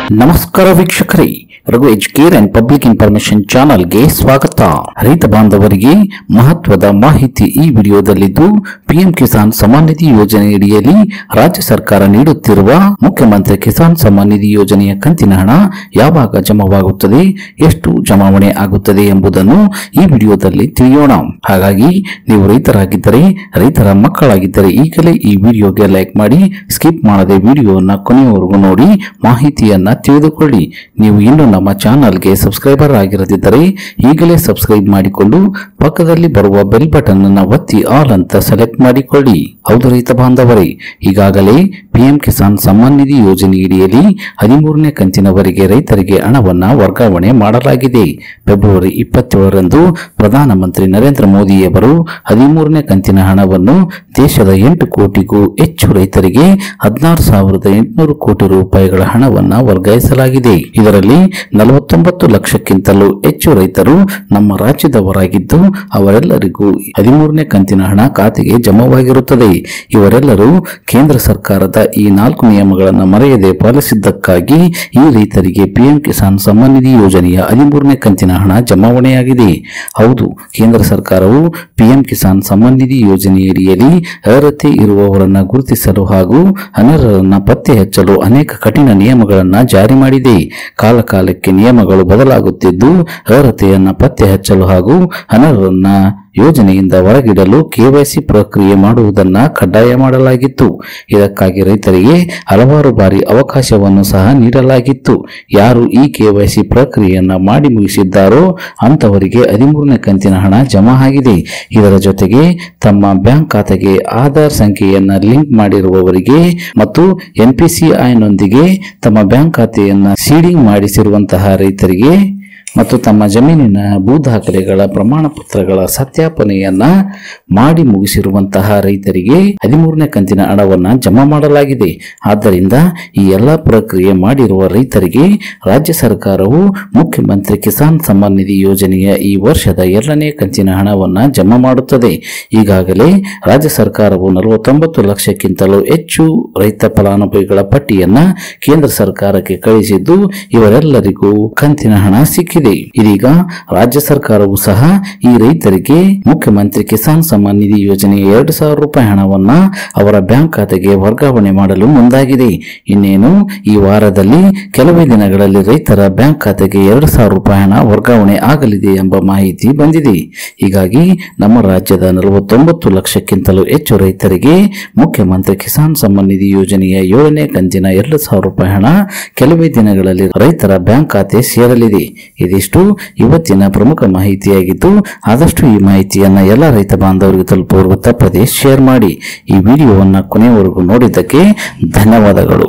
ನಮಸ್ಕಾರ ವೀಕ್ಷಕರೇ Raghu Educare and public information ಚಾನಲ್ಗೆ ಸ್ವಾಗತ ರೈತ ಬಾಂಧವರಿಗೆ ಮಹತ್ವದ ಮಾಹಿತಿ ಈ ವಿಡಿಯೋದಲ್ಲಿದ್ದು ಪಿಎಂ ಕಿಸಾನ್ ಸಮ್ಮಾನ್ ನಿಧಿ ಯೋಜನೆಯಡಿಯಲ್ಲಿ ರಾಜ್ಯ ಸರ್ಕಾರ ನೀಡುತ್ತಿರುವ ಮುಖ್ಯಮಂತ್ರಿ ಕಿಸಾನ್ ಸಮ್ಮಾನ್ ನಿಧಿ ಯೋಜನೆಯ ಕಂತಿನ ಹಣ ಯಾವಾಗ ಜಮಾವಾಗುತ್ತದೆ ಎಷ್ಟು ಜಮಾವಣೆ ಆಗುತ್ತದೆ ಎಂಬುದನ್ನು ಈ ವಿಡಿಯೋದಲ್ಲಿ ತಿಳಿಯೋಣ ಹಾಗಾಗಿ ನೀವು ರೈತರಾಗಿದ್ದರೆ ರೈತರ ಮಕ್ಕಳಾಗಿದ್ದರೆ ಈಗಲೇ ಈ ವಿಡಿಯೋಗೆ ಲೈಕ್ ಮಾಡಿ ಸ್ಕಿಪ್ ಮಾಡದೆ ವಿಡಿಯೋನ ಕೊನೆಯವರೆಗೂ ನೋಡಿ ಮಾಹಿತಿಯನ್ನ ತಿಳಿದುಕೊಳ್ಳಿ ನೀವು ಇನ್ನು ನಮ್ಮ ಚಾನಲ್ಗೆ ಸಬ್ಸ್ಕ್ರೈಬರ್ ಆಗಿರದಿದ್ದರೆ ಈಗಲೇ ಸಬ್ಸ್ಕ್ರೈಬ್ ಮಾಡಿಕೊಂಡು ಪಕ್ಕದಲ್ಲಿ ಬರುವ ಬೆಲ್ ಬಟನ್ ಅನ್ನು ಒತ್ತಿ ಆಲ್ ಅಂತ ಸೆಲೆಕ್ಟ್ ಮಾಡಿಕೊಳ್ಳಿ ಹೌದು ರೈತ ಬಾಂಧವರೇ ಈಗಾಗಲೇ ಪಿಎಂ ಕಿಸಾನ್ ಸಮ್ಮಾನ್ ನಿಧಿ ಯೋಜನೆಯಡಿಯಲ್ಲಿ ಹದಿಮೂರನೇ ಕಂತಿನವರೆಗೆ ರೈತರಿಗೆ ಹಣವನ್ನ ವರ್ಗಾವಣೆ ಮಾಡಲಾಗಿದೆ ಫೆಬ್ರವರಿ ಇಪ್ಪತ್ತೇಳರಂದು ಪ್ರಧಾನಮಂತ್ರಿ ನರೇಂದ್ರ ಮೋದಿಯವರು ಹದಿಮೂರನೇ ಕಂತಿನ ಹಣವನ್ನು ದೇಶದ ಎಂಟು ಕೋಟಿಗೂ ಹೆಚ್ಚು ರೈತರಿಗೆ ಹದಿನಾರು ಸಾವಿರದ ಎಂಟುನೂರು ಕೋಟಿ ರೂಪಾಯಿಗಳ ಹಣವನ್ನ ವರ್ಗಾಯಿಸಲಾಗಿದೆ ಇದರಲ್ಲಿ ನಲವತ್ತೊಂಬತ್ತು ಲಕ್ಷಕ್ಕಿಂತಲೂ ಹೆಚ್ಚು ರೈತರು ನಮ್ಮ ರಾಜ್ಯದವರಾಗಿದ್ದು ಅವರೆಲ್ಲರಿಗೂ ಹದಿಮೂರನೇ ಕಂತಿನ ಹಣ ಖಾತೆಗೆ ಜಮಾವಾಗಿರುತ್ತದೆ ಇವರೆಲ್ಲರೂ ಕೇಂದ್ರ ಸರ್ಕಾರದ ಈ ನಾಲ್ಕು ನಿಯಮಗಳನ್ನು ಮರೆಯದೆ ಪಾಲಿಸಿದ್ದಕ್ಕಾಗಿ ಈ ರೈತರಿಗೆ ಪಿಎಂ ಕಿಸಾನ್ ಸಮ್ಮಾನ್ ನಿಧಿ ಯೋಜನೆಯ ಹದಿಮೂರನೇ ಕಂತಿನ ಹಣ ಜಮಾವಣೆಯಾಗಿದೆ ಹೌದು ಕೇಂದ್ರ ಸರ್ಕಾರವು ಪಿಎಂ ಕಿಸಾನ್ ಸಮ್ಮಾನ್ ನಿಧಿ ಯೋಜನೆಯಡಿಯಲ್ಲಿ ಅರ್ಹತೆ ಇರುವವರನ್ನ ಗುರುತಿಸಲು ಹಾಗೂ ಅನರ್ಹರನ್ನ ಪತ್ತೆ ಹಚ್ಚಲು ಅನೇಕ ಕಠಿಣ ನಿಯಮಗಳನ್ನ ಜಾರಿ ಮಾಡಿದೆ ಕಾಲಕಾಲಕ್ಕೆ ನಿಯಮಗಳು ಬದಲಾಗುತ್ತಿದ್ದು ಅರ್ಹತೆಯನ್ನ ಪತ್ತೆ ಹಚ್ಚಲು ಹಾಗೂ ಅನರ್ಹರನ್ನ ಯೋಜನೆಯಿಂದ ಹೊರಗಿಡಲು ಕೆವೈಸಿ ಪ್ರಕ್ರಿಯೆ ಮಾಡುವುದನ್ನ ಕಡ್ಡಾಯ ಮಾಡಲಾಗಿತ್ತು ಇದಕ್ಕಾಗಿ ರೈತರಿಗೆ ಹಲವಾರು ಬಾರಿ ಅವಕಾಶವನ್ನು ಸಹ ನೀಡಲಾಗಿತ್ತು ಯಾರು ಈ ಕೆವೈಸಿ ಪ್ರಕ್ರಿಯೆಯನ್ನ ಮಾಡಿ ಮುಗಿಸಿದ್ದಾರೋ ಅಂತವರಿಗೆ ಹದಿಮೂರನೇ ಕಂತಿನ ಹಣ ಜಮಾ ಆಗಿದೆ ಇದರ ಜೊತೆಗೆ ತಮ್ಮ ಬ್ಯಾಂಕ್ ಖಾತೆಗೆ ಆಧಾರ್ ಸಂಖ್ಯೆಯನ್ನ ಲಿಂಕ್ ಮಾಡಿರುವವರಿಗೆ ಮತ್ತು ಎನ್ಪಿಸಿಐನೊಂದಿಗೆ ತಮ್ಮ ಬ್ಯಾಂಕ್ ಖಾತೆಯನ್ನ ಸೀಡಿಂಗ್ ಮಾಡಿಸಿರುವಂತಹ ರೈತರಿಗೆ ಮತ್ತು ತಮ್ಮ ಜಮೀನಿನ ಭೂ ದಾಖಲೆಗಳ ಪ್ರಮಾಣ ಪತ್ರಗಳ ಸತ್ಯಾಪನೆಯನ್ನ ಮಾಡಿ ಮುಗಿಸಿರುವಂತಹ ರೈತರಿಗೆ ಹದಿಮೂರನೇ ಕಂತಿನ ಹಣವನ್ನ ಜಮಾ ಮಾಡಲಾಗಿದೆ ಆದ್ದರಿಂದ ಈ ಎಲ್ಲ ಪ್ರಕ್ರಿಯೆ ಮಾಡಿರುವ ರೈತರಿಗೆ ರಾಜ್ಯ ಸರ್ಕಾರವು ಮುಖ್ಯಮಂತ್ರಿ ಕಿಸಾನ್ ಸಮ್ಮಾನ್ ನಿಧಿ ಯೋಜನೆಯ ಈ ವರ್ಷದ ಎರಡನೇ ಕಂತಿನ ಹಣವನ್ನ ಜಮಾ ಮಾಡುತ್ತದೆ ಈಗಾಗಲೇ ರಾಜ್ಯ ಸರ್ಕಾರವು ನಲವತ್ತೊಂಬತ್ತು ಲಕ್ಷಕ್ಕಿಂತಲೂ ಹೆಚ್ಚು ರೈತ ಫಲಾನುಭವಿಗಳ ಪಟ್ಟಿಯನ್ನ ಕೇಂದ್ರ ಸರ್ಕಾರಕ್ಕೆ ಕಳಿಸಿದ್ದು ಇವರೆಲ್ಲರಿಗೂ ಕಂತಿನ ಹಣ ಸಿಕ್ಕಿದೆ ಇದೀಗ ರಾಜ್ಯ ಸರ್ಕಾರವು ಸಹ ಈ ರೈತರಿಗೆ ಮುಖ್ಯಮಂತ್ರಿ ಕಿಸಾನ್ ಸಮ್ಮಾನ್ ನಿಧಿ ಯೋಜನೆಯ ಎರಡು ಸಾವಿರ ರೂಪಾಯಿ ಹಣವನ್ನ ಅವರ ಬ್ಯಾಂಕ್ ಖಾತೆಗೆ ವರ್ಗಾವಣೆ ಮಾಡಲು ಮುಂದಾಗಿದೆ ಇನ್ನೇನು ಈ ವಾರದಲ್ಲಿ ಕೆಲವೇ ದಿನಗಳಲ್ಲಿ ರೈತರ ಬ್ಯಾಂಕ್ ಖಾತೆಗೆ ಎರಡು ಸಾವಿರ ರೂಪಾಯಿ ಹಣ ವರ್ಗಾವಣೆ ಆಗಲಿದೆ ಎಂಬ ಮಾಹಿತಿ ಬಂದಿದೆ ಹೀಗಾಗಿ ನಮ್ಮ ರಾಜ್ಯದ ನಲವತ್ತೊಂಬತ್ತು ಲಕ್ಷಕ್ಕಿಂತಲೂ ಹೆಚ್ಚು ರೈತರಿಗೆ ಮುಖ್ಯಮಂತ್ರಿ ಕಿಸಾನ್ ಸಮ್ಮಾನ್ ನಿಧಿ ಯೋಜನೆಯ ಏಳನೇ ಕಂತಿನ ಎರಡು ಸಾವಿರ ರೂಪಾಯಿ ಹಣ ಕೆಲವೇ ದಿನಗಳಲ್ಲಿ ರೈತರ ಬ್ಯಾಂಕ್ ಖಾತೆ ಸೇರಲಿದೆ ಇದಿಷ್ಟು ಇವತ್ತಿನ ಪ್ರಮುಖ ಮಾಹಿತಿಯಾಗಿದ್ದು ಆದಷ್ಟು ಈ ಮಾಹಿತಿಯನ್ನ ಎಲ್ಲ ರೈತ ಬಾಂಧವರಿಗೆ ತಲುಪುವವರೆಗೂ ತಪ್ಪದೆ ಶೇರ್ ಮಾಡಿ ಈ ವಿಡಿಯೋವನ್ನ ಕೊನೆಯವರೆಗೂ ನೋಡಿದ್ದಕ್ಕೆ ಧನ್ಯವಾದಗಳು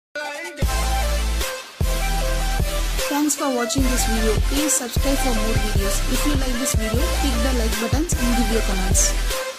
Thanks for watching this video. Please subscribe for more videos. If you like this video, click the like buttons and give your comments.